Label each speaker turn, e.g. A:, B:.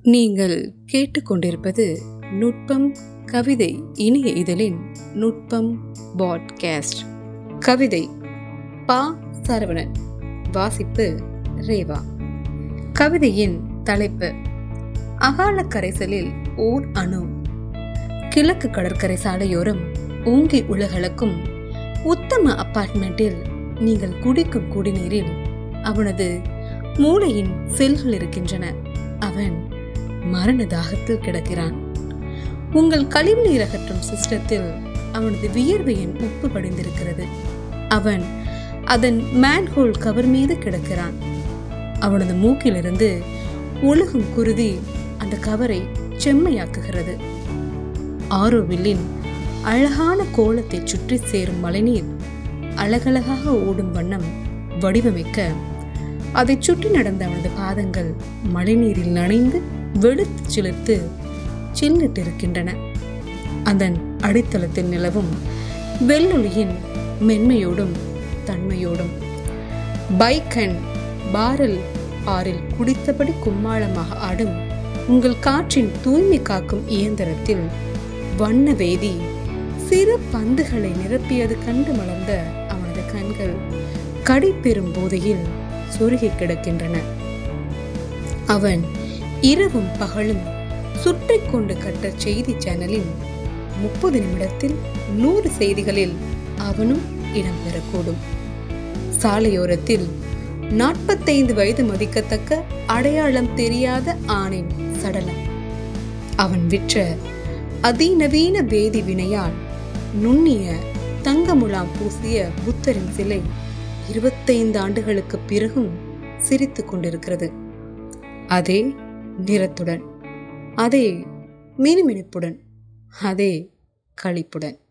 A: நீங்கள் கேட்டுக்கொண்டிருப்பது நுட்பம் கவிதை இணைய இதழின் நுட்பம் பாட்காஸ்ட் கவிதை பா சரவணன் வாசிப்பு ரேவா கவிதையின் தலைப்பு அகால கரைசலில் ஓர் அணு கிழக்கு கடற்கரை சாலையோரம் ஓங்கி உலகளக்கும் உத்தம அப்பார்ட்மெண்டில் நீங்கள் குடிக்கும் குடிநீரில் அவனது மூளையின் செல்கள் இருக்கின்றன அவன் மரண தாகத்தில் கிடக்கிறான் உங்கள் கழிவுநீர் அகற்றும் சிஸ்டத்தில் அவனது வியர்வையின் உப்பு படிந்திருக்கிறது அவன் அதன் மேன்ஹோல் கவர் மீது கிடக்கிறான் அவனது மூக்கிலிருந்து ஒழுகும் குருதி அந்த கவரை செம்மையாக்குகிறது ஆரோவில்லின் அழகான கோலத்தை சுற்றி சேரும் மழைநீர் அழகழகாக ஓடும் வண்ணம் வடிவமைக்க அதைச் சுற்றி நடந்த அவனது பாதங்கள் மழைநீரில் நனைந்து வெளுத்து சிலிர்த்து சில்லிட்டு இருக்கின்றன அதன் அடித்தளத்தில் நிலவும் வெள்ளொளியின் மென்மையோடும் தன்மையோடும் பைக் அண்ட் பாரல் ஆறில் குடித்தபடி கும்மாளமாக ஆடும் உங்கள் காற்றின் தூய்மை காக்கும் இயந்திரத்தில் வண்ண வேதி சிறு பந்துகளை நிரப்பியது கண்டு மலர்ந்த அவனது கண்கள் கடிப்பெறும் போதையில் சொருகி கிடக்கின்றன அவன் இரவும் பகலும் சுற்றி கொண்டு கட்ட செய்தி சேனலில் முப்பது நிமிடத்தில் நூறு செய்திகளில் அவனும் இடம்பெறக்கூடும் சாலையோரத்தில் நாற்பத்தைந்து வயது மதிக்கத்தக்க அடையாளம் தெரியாத ஆணின் சடலம் அவன் விற்ற அதிநவீன வேதி வினையால் நுண்ணிய தங்கமுலாம் பூசிய புத்தரின் சிலை இருபத்தைந்து ஆண்டுகளுக்கு பிறகும் சிரித்துக் கொண்டிருக்கிறது அதே நிறத்துடன் அதே மினுமினுப்புடன் அதே களிப்புடன்